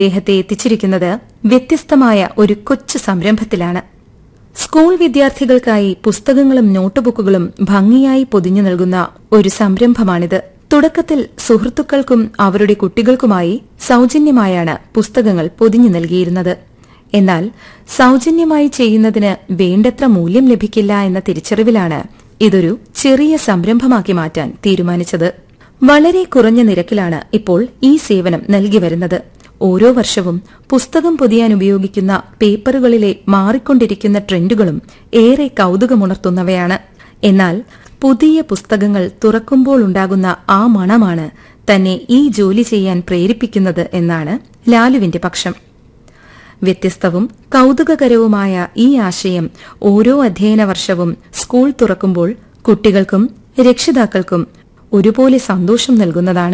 അദ്ദേഹത്തെ എത്തിച്ചിരിക്കുന്നത് വ്യത്യസ്തമായ ഒരു കൊച്ചു സംരംഭത്തിലാണ് സ്കൂൾ വിദ്യാർത്ഥികൾക്കായി പുസ്തകങ്ങളും നോട്ടുബുക്കുകളും ഭംഗിയായി പൊതിഞ്ഞു നൽകുന്ന ഒരു സംരംഭമാണിത് തുടക്കത്തിൽ സുഹൃത്തുക്കൾക്കും അവരുടെ കുട്ടികൾക്കുമായി സൌജന്യമായാണ് പുസ്തകങ്ങൾ പൊതിഞ്ഞു നൽകിയിരുന്നത് എന്നാൽ സൌജന്യമായി ചെയ്യുന്നതിന് വേണ്ടത്ര മൂല്യം ലഭിക്കില്ല എന്ന തിരിച്ചറിവിലാണ് ഇതൊരു ചെറിയ സംരംഭമാക്കി മാറ്റാൻ തീരുമാനിച്ചത് വളരെ കുറഞ്ഞ നിരക്കിലാണ് ഇപ്പോൾ ഈ സേവനം നൽകി വരുന്നത് ഓരോ വർഷവും പുസ്തകം പൊതിയാൻ ഉപയോഗിക്കുന്ന പേപ്പറുകളിലെ മാറിക്കൊണ്ടിരിക്കുന്ന ട്രെൻഡുകളും ഏറെ കൌതുകമുണർത്തുന്നവയാണ് എന്നാൽ പുതിയ പുസ്തകങ്ങൾ തുറക്കുമ്പോൾ ഉണ്ടാകുന്ന ആ മണമാണ് തന്നെ ഈ ജോലി ചെയ്യാൻ പ്രേരിപ്പിക്കുന്നത് എന്നാണ് ലാലുവിന്റെ പക്ഷം വ്യത്യസ്തവും കൌതുകകരവുമായ ഈ ആശയം ഓരോ അധ്യയന വർഷവും സ്കൂൾ തുറക്കുമ്പോൾ കുട്ടികൾക്കും രക്ഷിതാക്കൾക്കും ഒരുപോലെ സന്തോഷം നൽകുന്നതാണ്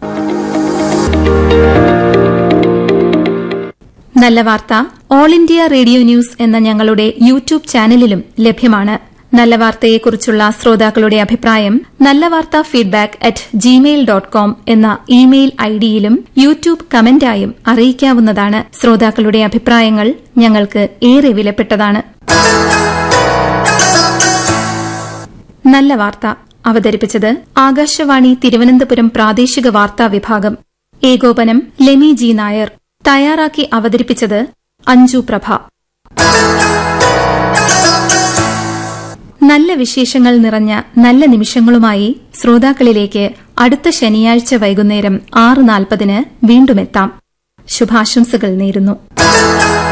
നല്ല വാർത്ത ഓൾ ഇന്ത്യ റേഡിയോ ന്യൂസ് എന്ന ഞങ്ങളുടെ യൂട്യൂബ് ചാനലിലും ലഭ്യമാണ് നല്ല വാർത്തയെക്കുറിച്ചുള്ള ശ്രോതാക്കളുടെ അഭിപ്രായം നല്ല വാർത്ത feedback at Gmail dot com എന്ന ഇമെയിൽ ഐഡിയിലും യൂട്യൂബ് കമന്റായും അറിയിക്കാവുന്നതാണ് ശ്രോതാക്കളുടെ അഭിപ്രായങ്ങൾ ഞങ്ങൾക്ക് ഏറെ വിലപ്പെട്ടതാണ് നല്ല വാർത്ത അവതരിപ്പിച്ചത് ആകാശവാണി തിരുവനന്തപുരം പ്രാദേശിക വാർത്താ വിഭാഗം ഏകോപനം ലെമി ജി നായർ തയ്യാറാക്കി അവതരിപ്പിച്ചത് അഞ്ജു പ്രഭ നല്ല വിശേഷങ്ങൾ നിറഞ്ഞ നല്ല നിമിഷങ്ങളുമായി ശ്രോതാക്കളിലേക്ക് അടുത്ത ശനിയാഴ്ച വൈകുന്നേരം ആറ് നാൽപ്പതിന് വീണ്ടുമെത്താം ശുഭാശംസകൾ നേരുന്നു